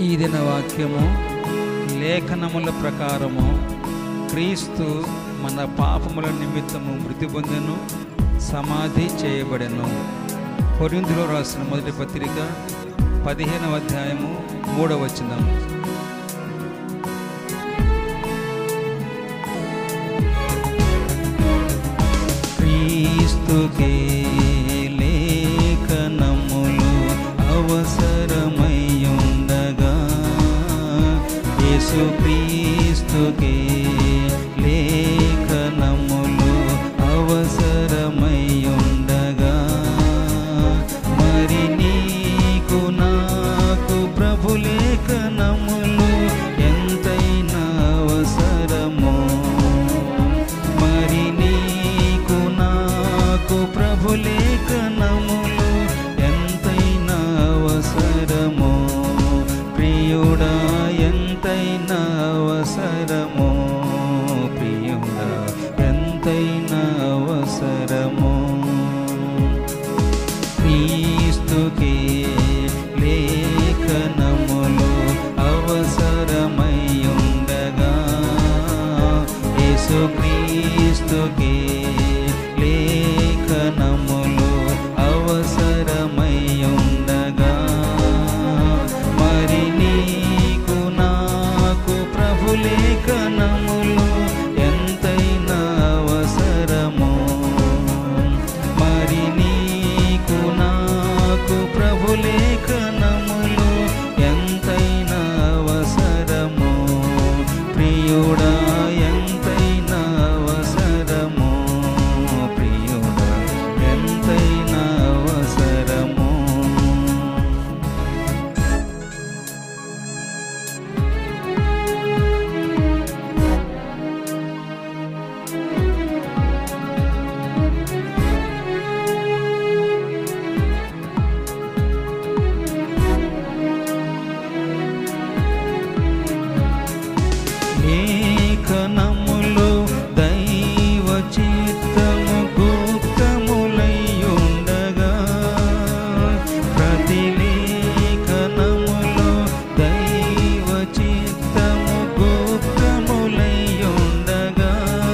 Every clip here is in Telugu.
ఈ దిన వాక్యము లేఖనముల ప్రకారము క్రీస్తు మన పాపముల నిమిత్తము మృతి పొందెను సమాధి చేయబడెను కొరింథీలో రాసిన మొదటి పత్రిక పదిహేనవ అధ్యాయము మూడవ వచనం క్రీస్తుకే లేఖనములు అవసరమయ్యుండగా యేసు క్రీస్తుకే లేఖనములు అవసరమయ్యుండగా మరి నీకు నాకు ప్రభు లేఖనములు ఎంతైనా అవసరమో మరి నీకు నాకు ప్రభు లేఖనములు ఎంతైనా అవసరమో ప్రియుడా ఎంతైనా అవసరమో ప్రియుడా ఎంతైనా అవసరమో క్రీస్తుకే లేఖనములు అవసరమయ్యుండగా యేసు క్రీస్తుకే లేఖనములు అవసరమయ్యుండగా మరి నీకు నాకు ప్రభు లేఖనములు ఎంతైనా అవసరమో మరి నీకు నాకు ప్రభు లేఖనములు ఎంతైనా అవసరమో ప్రియుడా ఎంతైనా అవసరమో ప్రియుడా ఎంతైనా అవసరమో లేఖనములు దైవ చిత్తము గుప్తములయ్యుండగా ప్రతి లేఖనములు దైవ చిత్తము గుప్తములయ్యుండగా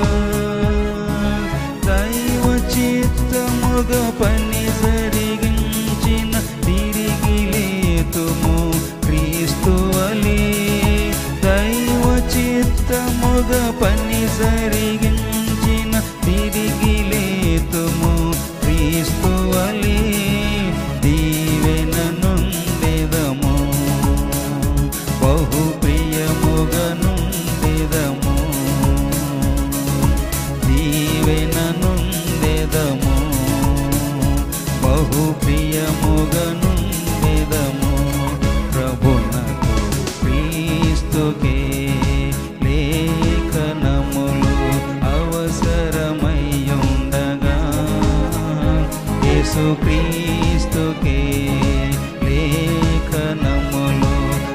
దైవ చిత్తముగా పని జరిగించిన తిరిగి లేతుము క్రీస్తు అలే దైవ చిత్తముగా పని జరిగించిన తిరిగి లేతుము క్రీస్తు అలే దీవెన నుండెదము బహు ప్రియముగా నుండెదము దీవెన నుండెదము బహు ప్రియముగా నుండెదము ప్రభునకు క్రీస్తుకే లేఖనములు అవసరమయ్యుండగా యేసు క్రీస్తుకే లేఖనములు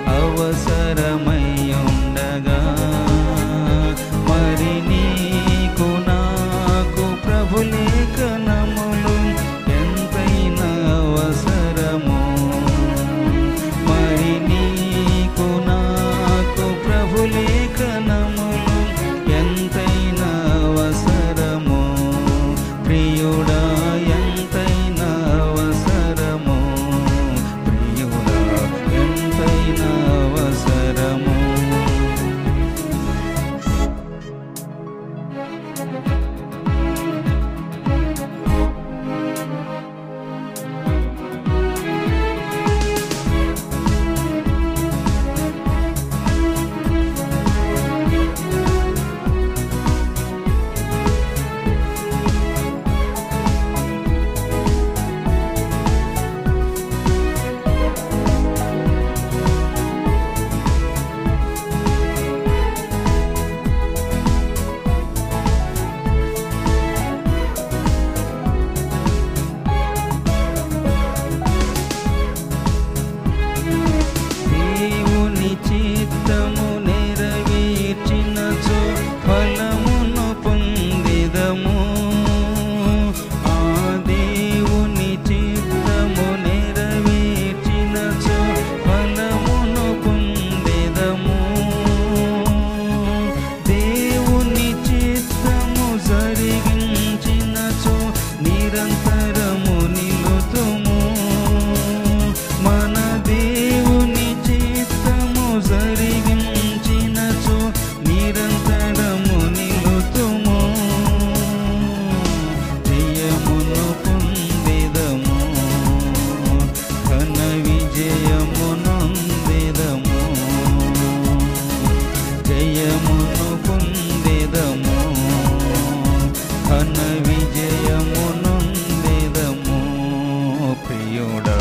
అవసరమయ్యుండగా మరి నీకు నాకు ప్రభు లేఖనములు ఎంతైనా అవసరమో మరి నీకు నాకు ప్రభు లేఖనములు ఎంతైనా అవసరమో ప్రియుడా ఎంతైనా అవసరమో ప్రియుడా ప్రియుడా